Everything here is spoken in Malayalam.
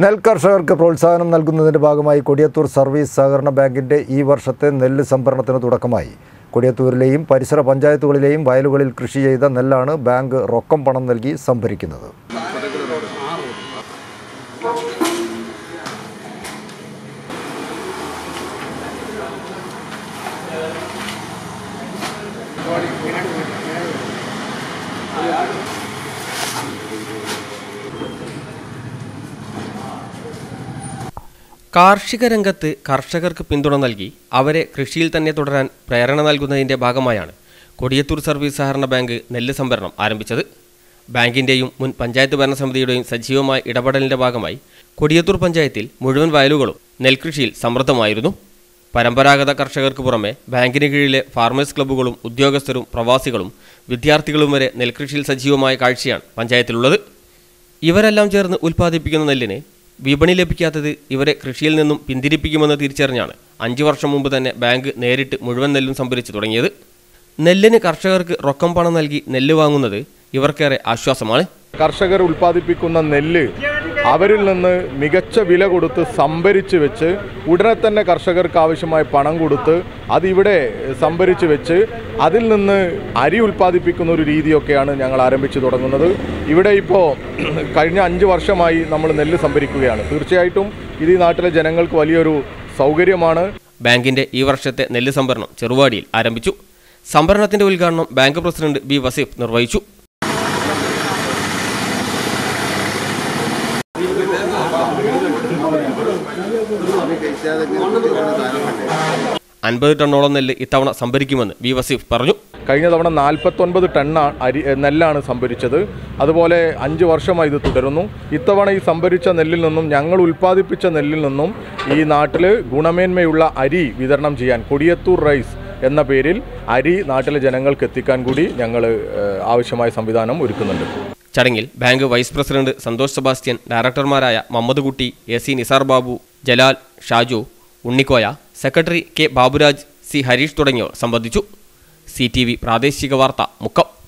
നെൽ കർഷകർക്ക് പ്രോത്സാഹനം നൽകുന്നതിന്റെ ഭാഗമായി കൊടിയത്തൂർ സർവീസ് സഹകരണ ബാങ്കിന്റെ ഈ വർഷത്തെ നെല്ല് സംഭരണത്തിന് തുടക്കമായി കൊടിയത്തൂരിലെയും പരിസര പഞ്ചായത്തുകളിലെയും വയലുകളിൽ കൃഷി ചെയ്ത നെല്ലാണ് ബാങ്ക് റൊക്കം പണം നൽകി സംഭരിക്കുന്നത് കാർഷിക രംഗത്ത് കർഷകർക്ക് പിന്തുണ നൽകി അവരെ കൃഷിയിൽ തന്നെ തുടരാൻ പ്രേരണ നൽകുന്നതിന്റെ ഭാഗമായാണ് കൊടിയത്തൂർ സർവീസ് സഹകരണ ബാങ്ക് നെല്ല് സംഭരണം ആരംഭിച്ചത് ബാങ്കിന്റെയും മുൻ പഞ്ചായത്ത് ഭരണസമിതിയുടെയും സജീവമായ ഇടപെടലിന്റെ ഭാഗമായി കൊടിയത്തൂർ പഞ്ചായത്തിൽ മുഴുവൻ വയലുകളും നെൽകൃഷിയിൽ സമൃദ്ധമായിരുന്നു പരമ്പരാഗത കർഷകർക്ക് പുറമെ ബാങ്കിന് കീഴിലെ ഫാർമേഴ്സ് ക്ലബ്ബുകളും ഉദ്യോഗസ്ഥരും പ്രവാസികളും വിദ്യാർത്ഥികളും വരെ നെൽകൃഷിയിൽ സജീവമായ കാഴ്ചയാണ് പഞ്ചായത്തിലുള്ളത് ഇവരെല്ലാം ചേർന്ന് ഉൽപ്പാദിപ്പിക്കുന്ന നെല്ലിന് വിപണി ലഭിക്കാത്തത് ഇവരെ കൃഷിയിൽ നിന്നും പിന്തിരിപ്പിക്കുമെന്ന് തിരിച്ചറിഞ്ഞാണ് അഞ്ചു വർഷം മുമ്പ് തന്നെ ബാങ്ക് നേരിട്ട് മുഴുവൻ നെല്ലും സംഭരിച്ചു തുടങ്ങിയത് നെല്ലിന് കർഷകർക്ക് റൊക്കം പണം നൽകി നെല്ല് വാങ്ങുന്നത് ഇവർക്കേറെ ആശ്വാസമാണ് കർഷകർ ഉൽപ്പാദിപ്പിക്കുന്ന നെല്ല് അവരിൽ നിന്ന് മികച്ച വില കൊടുത്ത് സംഭരിച്ച് വെച്ച് ഉടനെ തന്നെ കർഷകർക്ക് ആവശ്യമായ പണം കൊടുത്ത് അതിവിടെ സംഭരിച്ച് വെച്ച് അതിൽ നിന്ന് അരി ഉൽപ്പാദിപ്പിക്കുന്ന ഒരു രീതിയൊക്കെയാണ് ഞങ്ങൾ ആരംഭിച്ചു തുടങ്ങുന്നത് ഇവിടെ ഇപ്പോൾ കഴിഞ്ഞ അഞ്ച് വർഷമായി നമ്മൾ നെല്ല് സംഭരിക്കുകയാണ് തീർച്ചയായിട്ടും ഇത് ഈ നാട്ടിലെ ജനങ്ങൾക്ക് വലിയൊരു സൗകര്യമാണ് ബാങ്കിന്റെ ഈ വർഷത്തെ നെല്ല് സംഭരണം ചെറുവാടിയിൽ ആരംഭിച്ചു സംഭരണത്തിന്റെ ഉദ്ഘാടനം ബാങ്ക് പ്രസിഡന്റ് ബി വസീഫ് നിർവഹിച്ചു അൻപത് ടണ്ണോളം നെല്ല് ഇത്തവണ സംഭരിക്കുമെന്ന് ബി വസീഫ് പറഞ്ഞു കഴിഞ്ഞ തവണ നാൽപ്പത്തൊൻപത് ടണ്ണ അരി നെല്ലാണ് സംഭരിച്ചത് അതുപോലെ അഞ്ച് വർഷമായി ഇത് തുടരുന്നു ഇത്തവണ ഈ സംഭരിച്ച നെല്ലിൽ നിന്നും ഞങ്ങൾ ഉൽപ്പാദിപ്പിച്ച നെല്ലിൽ നിന്നും ഈ നാട്ടിൽ ഗുണമേന്മയുള്ള അരി വിതരണം ചെയ്യാൻ കൊടിയത്തൂർ റൈസ് എന്ന പേരിൽ അരി നാട്ടിലെ ജനങ്ങൾക്ക് എത്തിക്കാൻ കൂടി ഞങ്ങൾ ഏഹ്, ആവശ്യമായ സംവിധാനം ഒരുക്കുന്നുണ്ട് ചടങ്ങിൽ bank vice president Santhosh Sebastian ഡയറക്ടർമാരായ Mammad Kutty A C Nisar Babu Jalal Shaju Unnikoya secretary K Baburaj C Harish തുടങ്ങിയവർ സംബന്ധിച്ചു സി ടി വി പ്രാദേശിക വാർത്ത മുക്കം